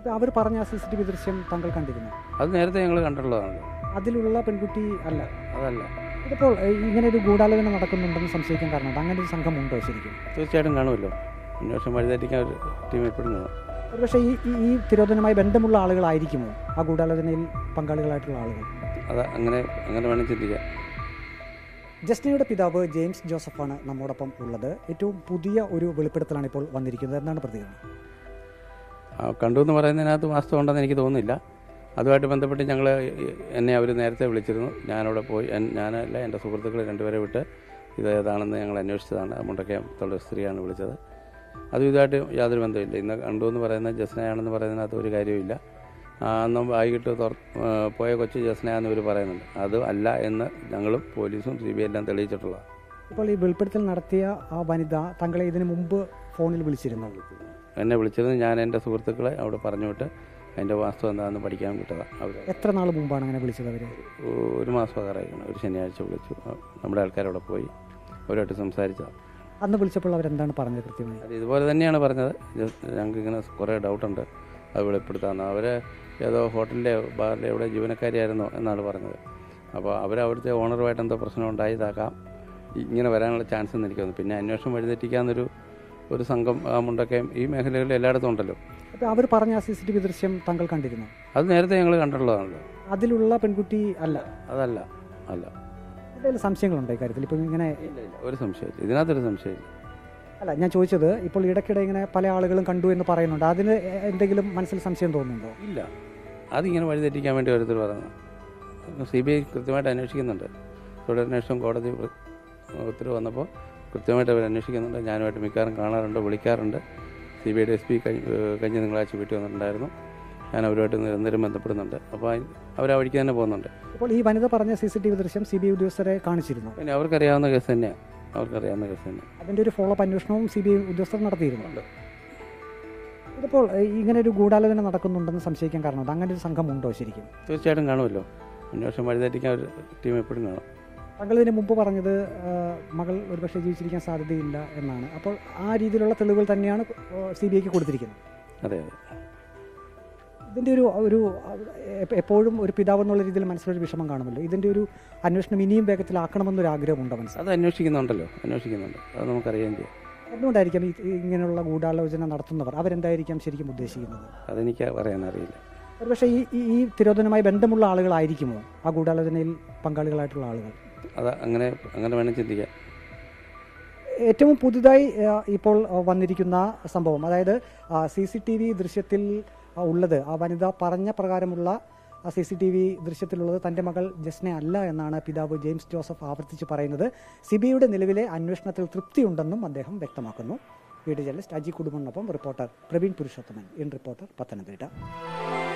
അപ്പോൾ അവർ പറഞ്ഞ C C T V ദൃശ്യം താങ്കൾ കണ്ടിരുന്നു അത് നേരത്തെ ഞങ്ങൾ കണ്ടിട്ടുള്ളതാണ് അതിലുള്ള പെൺകുട്ടി അല്ല അതല്ല ഇതിപ്പോൾ ഏഹ്, ഇങ്ങനെ ഒരു ഗൂഢാലോചന നടക്കുന്നുണ്ടെന്ന് സംശയിക്കാൻ കാരണം അങ്ങനെ ഒരു സംഘമുണ്ടോ ശരിക്കും തീർച്ചയായിട്ടും കാണുമല്ലോ അന്വേഷണം വഴിതെറ്റിക്കാൻ ഒരു ടീം എപ്പോഴും കാണും ഒരുപക്ഷെ ഈ ഈ- ഈ തിരോധനവുമായി ബന്ധമുള്ള ആളുകളായിരിക്കുമോ ആ ഗൂഢാലോചനയിൽ പങ്കാളികളായിട്ടുള്ള ആളുകൾ അത് അങ്ങനെ അങ്ങനെ വേണം ചിന്തിക്കാം ജസ്റ്റിനയുടെ പിതാവ് ജെയിംസ് ജോസഫാണ് നമ്മോടൊപ്പം ഉള്ളത് ഏറ്റവും പുതിയ ഒരു വെളിപ്പെടുത്തലാണ് ഇപ്പോൾ വന്നിരിക്കുന്നത് എന്നാണ് പ്രതികരണം ആ, കണ്ടു എന്ന് പറയുന്നതിനകത്ത് വാസ്തവം ഉണ്ടെന്ന് എനിക്ക് തോന്നുന്നില്ല അതുമായിട്ട് ബന്ധപ്പെട്ട് ഞങ്ങൾ എന്നെ അവർ നേരത്തെ വിളിച്ചിരുന്നു ഞാനവിടെ പോയി എൻ- ഞാനല്ല എൻ്റെ സുഹൃത്തുക്കൾ രണ്ടുപേരെ വിട്ട് ഇത് ഏതാണെന്ന് ഞങ്ങൾ അന്വേഷിച്ചതാണ് മുണ്ടക്കയത്തുള്ള സ്ത്രീയാണ് വിളിച്ചത് അതും ഇതുമായിട്ട് യാതൊരു ബന്ധമില്ല ഇന്ന് കണ്ടു എന്ന് പറയുന്നത് ജസ്നയാണെന്ന് പറയുന്നതിനകത്ത് ഒരു കാര്യമില്ല ആ, അന്നും വൈകിട്ട് തുറ- ആ, പോയ കൊച്ചു ജസ്നയാന്ന് ഇവർ പറയുന്നുണ്ട് അത് അല്ല എന്ന് ഞങ്ങളും പോലീസും സി ബി ഐ എല്ലാം തെളിയിച്ചിട്ടുള്ളതാണ് ഇപ്പോൾ ഈ വെളിപ്പെടുത്തൽ നടത്തിയ ആ വനിത താങ്കളെ ഇതിനു മുമ്പ് ഫോണിൽ വിളിച്ചിരുന്നു എന്നെ വിളിച്ചിരുന്നു ഞാൻ എൻ്റെ സുഹൃത്തുക്കളെ അവിടെ പറഞ്ഞു വിട്ട് അതിൻ്റെ വാസ്തവം എന്താണെന്ന് പഠിക്കാൻ വിട്ടതാണ് അവർ എത്ര നാൾ മുമ്പാണ് അങ്ങനെ വിളിച്ചത് അവർ ഒരു മാസം ആകാറായിരിക്കണം ഒരു ശനിയാഴ്ച വിളിച്ചു നമ്മുടെ ആൾക്കാരവിടെ പോയി അവരുമായിട്ട് സംസാരിച്ചതാണ് അന്ന് വിളിച്ചപ്പോൾ അവരെന്താണ് പറഞ്ഞത് കൃത്യമായി അത് ഇതുപോലെ തന്നെയാണ് പറഞ്ഞത് ജസ്റ്റ് ഞങ്ങൾക്ക് ഇങ്ങനെ കുറേ ഡൗട്ടുണ്ട് അത് വെളിപ്പെടുത്താമെന്ന് അവർ ഏതോ ഹോട്ടലിലെ ബാറിലെ എവിടെ ജീവനക്കാരിയായിരുന്നോ എന്നാണ് പറഞ്ഞത് അപ്പോൾ അവർ അവിടുത്തെ ഓണറുമായിട്ട് എന്തോ പ്രശ്നം ഉണ്ടായതാക്കാം ഇങ്ങനെ വരാനുള്ള ചാൻസ് എന്ന് എനിക്ക് തോന്നുന്നു പിന്നെ അന്വേഷണം വഴിതെറ്റിക്കാന്നൊരു ഒരു സംഘം ആ മുണ്ടക്കയം ഈ മേഖലകളിൽ എല്ലായിടത്തും ഉണ്ടല്ലോ അപ്പോൾ അവർ പറഞ്ഞ ആ സി സി ടി വി ദൃശ്യം താങ്കൾ കണ്ടിരുന്നു അത് നേരത്തെ ഞങ്ങൾ കണ്ടിട്ടുള്ളതാണല്ലോ അതിലുള്ള പെൺകുട്ടി അല്ല അതല്ല അല്ല എന്തെങ്കിലും സംശയങ്ങളുണ്ടോ ഇക്കാര്യത്തിൽ ഇപ്പോൾ ഇങ്ങനെ ഇല്ല ഇല്ല ഒരു സംശയമില്ല ഇതിനകത്തൊരു സംശയമില്ല അല്ല ഞാൻ ചോദിച്ചത് ഇപ്പോൾ ഇടയ്ക്കിടെ ഇങ്ങനെ പല ആളുകളും കണ്ടു എന്ന് പറയുന്നുണ്ട് അതിന് എന്തെങ്കിലും മനസ്സിൽ സംശയം തോന്നുന്നുണ്ടോ ഇല്ല അതിങ്ങനെ വഴിതെറ്റിക്കാൻ വേണ്ടി ഓരോരുത്തർ പറയുന്നത് സി ബി ഐ കൃത്യമായിട്ട് അന്വേഷിക്കുന്നുണ്ട് തുടരന്വേഷണം കോടതി ഉ- ഉത്തരവ് വന്നപ്പോൾ കൃത്യമായിട്ട് അവർ അന്വേഷിക്കുന്നുണ്ട് ഞാനുമായിട്ട് മിക്കവാറും കാണാറുണ്ട് വിളിക്കാറുണ്ട് സി ബി ഐയുടെ എസ് പി കഴിഞ്ഞ തിങ്കളാഴ്ച വീട്ടിൽ വന്നിട്ടുണ്ടായിരുന്നു ഞാൻ അവരുമായിട്ട് നിരന്തരം ബന്ധപ്പെടുന്നുണ്ട് അപ്പോൾ അവർ ആ വഴിക്ക് തന്നെ പോകുന്നുണ്ട് ഇപ്പോൾ ഈ വനിത പറഞ്ഞ സി സി ടി വി ദൃശ്യം സി ബി ഐ ഉദ്യോഗസ്ഥരെ കാണിച്ചിരുന്നു പിന്നെ അവർക്കറിയാവുന്ന കേസ് തന്നെയാണ് അവർക്കറിയാവുന്ന കേസ് തന്നെ അതിൻ്റെ ഒരു ഫോളോ അപ്പ് അന്വേഷണവും സി ബി ഐ ഉദ്യോഗസ്ഥർ നടത്തിയിരുന്നു ഇതിപ്പോൾ ഏഹ്, ഇങ്ങനെ ഒരു ഗൂഢാലോചന നടക്കുന്നുണ്ടെന്ന് സംശയിക്കാൻ കാരണം അങ്ങനെ ഒരു സംഘമുണ്ടോ ശരിക്കും തീർച്ചയായിട്ടും കാണുമല്ലോ അന്വേഷണം വഴിതെറ്റിക്കാൻ ഒരു ടീം എപ്പോഴും കാണും താങ്കൾ ഇതിന് മുമ്പ് പറഞ്ഞത് ഏഹ്, മകൾ ഒരുപക്ഷെ ജീവിച്ചിരിക്കാൻ സാധ്യതയില്ല എന്നാണ് അപ്പോൾ ആ രീതിയിലുള്ള തെളിവുകൾ തന്നെയാണ് സി ബി ഐക്ക് കൊടുത്തിരിക്കുന്നത് അതെ അതെ ഇതിൻ്റെ ഒരു ഒരു എപ്പ- എപ്പോഴും ഒരു പിതാവ് എന്നുള്ള രീതിയിൽ മനസ്സിലൊരു വിഷമം കാണുമല്ലോ ഇതിൻ്റെ ഒരു അന്വേഷണം ഇനിയും വേഗത്തിലാക്കണമെന്നൊരു ആഗ്രഹമുണ്ടോ മനസ്സിൽ അത് അന്വേഷിക്കുന്നുണ്ടല്ലോ അന്വേഷിക്കുന്നുണ്ട് അത് നമുക്കറിയാൻ ചെയ്യാം എന്തുകൊണ്ടായിരിക്കാം ഈ ഈ ഇങ്ങനെയുള്ള ഗൂഢാലോചന നടത്തുന്നവർ അവരെന്തായിരിക്കാം ശരിക്കും ഉദ്ദേശിക്കുന്നത് അതെനിക്ക് പറയാനറിയില്ല ഒരുപക്ഷെ ഈ ഈ- ഈ തിരോധനവുമായി ബന്ധമുള്ള ആളുകളായിരിക്കുമോ ആ ഗൂഢാലോചനയിൽ പങ്കാളികളായിട്ടുള്ള ആളുകൾ അത് അങ്ങനെ അങ്ങനെ വേണം ചിന്തിക്കാൻ ഏറ്റവും പുതുതായി ആ, ഇപ്പോൾ ആ, വന്നിരിക്കുന്ന സംഭവം അതായത് സി സി ടി വി ദൃശ്യത്തിൽ ആ, ഉള്ളത് ആ വനിത പറഞ്ഞ പ്രകാരമുള്ള സി സി ടി വി ദൃശ്യത്തിലുള്ളത് തന്റെ മകൾ ജസ്നെ അല്ല എന്നാണ് പിതാവ് ജെയിംസ് ജോസഫ് ആവർത്തിച്ച് പറയുന്നത് സിബിയുടെ നിലവിലെ അന്വേഷണത്തിൽ തൃപ്തിയുണ്ടെന്നും അദ്ദേഹം വ്യക്തമാക്കുന്നു വീഡിയോ ജേർണലിസ്റ്റ് അജി കുടുംബനൊപ്പം റിപ്പോർട്ടർ പ്രവീൺ പുരുഷോത്തമൻ ഇൻ റിപ്പോർട്ടർ പത്തനംതിട്ട